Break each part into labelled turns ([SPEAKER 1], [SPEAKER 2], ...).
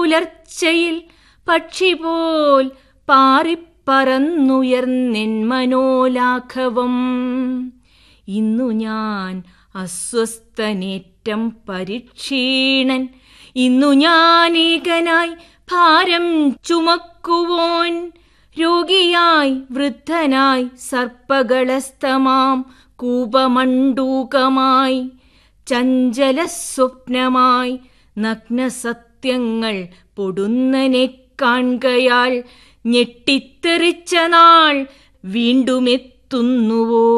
[SPEAKER 1] പുലർച്ചയിൽ പക്ഷി പോൽ പാറിപ്പറന്നുയർന്നെൻ മനോലാഘവം ഇന്നു ഞാൻ അസ്വസ്ഥനേറ്റം പരിക്ഷീണൻ ഇന്നു ഞാൻ ഏകനായി ഭാരം ചുമക്കുവോൻ രോഗിയായി വൃദ്ധനായി സർപ്പകളസ്തമാം കൂപമണ്ടൂകമായി ചഞ്ചല സ്വപ്നമായി നഗ്നസത്യങ്ങൾ പൊടുന്നനെ കാൺകയാൽ ഞെട്ടിത്തെറിച്ച നാൾ വീണ്ടുമെത്തുന്നുവോ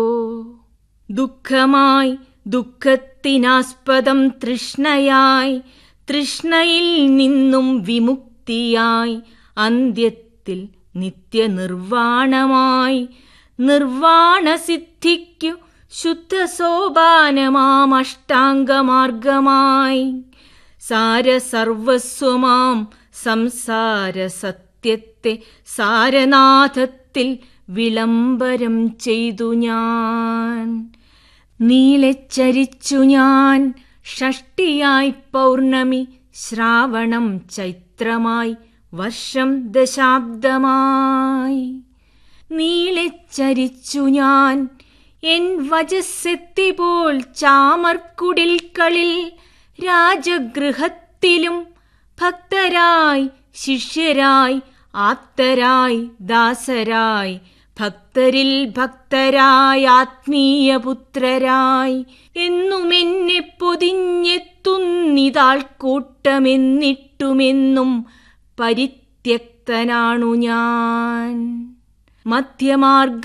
[SPEAKER 1] ദുഃഖമായി ദുഃഖത്തിനാസ്പദം തൃഷ്ണയായി തൃഷ്ണയിൽ നിന്നും വിമുക്തിയായി അന്ത്യത്തിൽ നിത്യനിർവാണമായി നിർവാണസിദ്ധിക്കു ശുദ്ധ സോപാനമാം അഷ്ടാംഗമാർഗമായി സാരസർവസ്വമാം സംസാര സത്യത്തെ സാരനാഥത്തിൽ വിളംബരം ചെയ്തു ഞാൻ നീളെ ചരിച്ചു ഞാൻ ഷഷ്ടിയായി പൗർണമി ശ്രാവണം ചൈത്രമായി വർഷം ദശാബ്ദമായി നീളെ ചരിച്ചു ഞാൻ എൻ വജസ്സെത്തിപോൾ ചാമർക്കുടിൽക്കളിൽ രാജഗൃഹത്തിലും ഭക്തരായി ശിഷ്യരായി ആപ്തരായി ദാസരായി ഭക്തരിൽ ഭക്തരായി ആത്മീയപുത്രരായി എന്നുമെന്നെ പൊതിഞ്ഞെത്തുന്നിതാൾ കൂട്ടമെന്നിട്ടുമെന്നും പരിത്യക്തനാണു ഞാൻ മധ്യമാർഗ